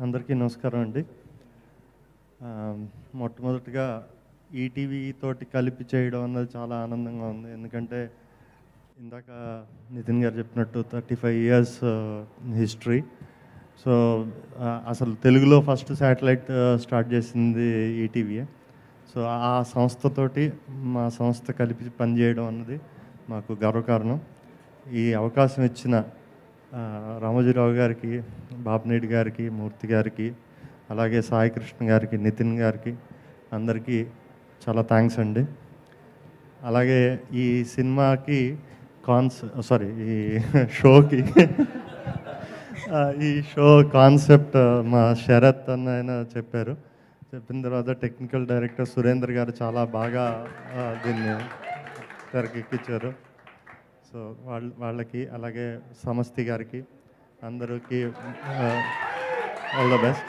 అందరికీ నమస్కారం అండి ఆ, మొట్టమొదటిగా ఈటీవీ తోటి కలిపి చేయడం అన్నది చాలా ఆనందంగా ఉంది ఎందుకంటే ఇందాక నితిన్ గారు చెప్పినట్టు thirty five years history so ఆ, అసలు తెలుగులో ఫస్ట్ శాటిలైట్ స్టార్ట్ చేసింది ఈటీవీయే సో ఆ సంస్థతోటి మా సంస్థ కలిపి పనిచేయడం అన్నది మాకు గర్వకారణం ఈ అవకాశం ఇచ్చిన ఆ, రామోజీరావు గారికి బాపినేడి గారికి మూర్తి గారికి అలాగే సాయి కృష్ణ గారికి నితిన్ గారికి అందరికీ చాలా థ్యాంక్స్ అండి అలాగే ఈ సినిమాకి కాన్స్ సారీ ఈ షోకి ఆ, ఈ షో కాన్సెప్ట్ మా శరత్ అన్న ఆయన చెప్పారు చెప్పిన తర్వాత టెక్నికల్ డైరెక్టర్ సురేందర్ గారు చాలా బాగా ఆ, దీన్ని తెరకెక్కించారు సో వాళ్ళ వాళ్ళకి అలాగే సమస్తి గారికి అందరికీ ఆల్ ద బెస్ట్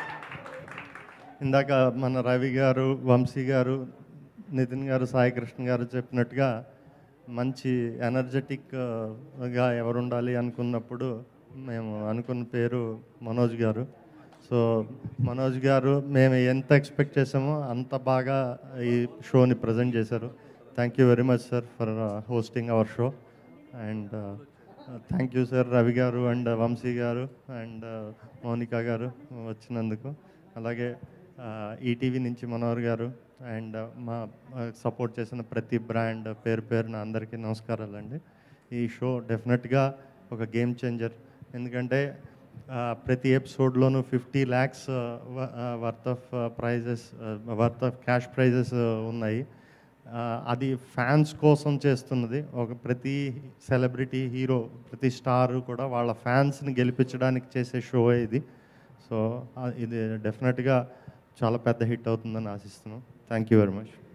ఇందాక మన రవి గారు వంశీ గారు నితిన్ గారు సాయి కృష్ణ గారు చెప్పినట్టుగా మంచి ఎనర్జెటిక్గా ఎవరు ఉండాలి అనుకున్నప్పుడు మేము అనుకున్న పేరు మనోజ్ గారు సో మనోజ్ గారు మేము ఎంత ఎక్స్పెక్ట్ చేసామో అంత బాగా ఈ షోని ప్రజెంట్ చేశారు thank you very much sir for hosting our show and thank you sir Ravi గారు అండ్ వంశీ గారు అండ్ మౌనిక గారు వచ్చినందుకు అలాగే ఈటీవీ నుంచి మనోహర్ గారు అండ్ మా సపోర్ట్ చేసిన ప్రతి బ్రాండ్ పేరు పేరున అందరికీ నమస్కారాలండి ఈ షో డెఫినెట్గా ఒక గేమ్ చేంజర్ ఎందుకంటే ఆ, ప్రతి ఎపిసోడ్లోనూ fifty lakhs worth of prizes worth of cash prizes ఉన్నాయి ఆ, అది ఫ్యాన్స్ కోసం చేస్తున్నది ఒక ప్రతి సెలబ్రిటీ హీరో ప్రతి స్టార్ కూడా వాళ్ళ ఫ్యాన్స్ని గెలిపించడానికి చేసే షో ఇది సో ఆ, ఇది డెఫినెట్గా చాలా పెద్ద హిట్ అవుతుందని ఆశిస్తున్నాం థ్యాంక్ యూ వెరీ మచ్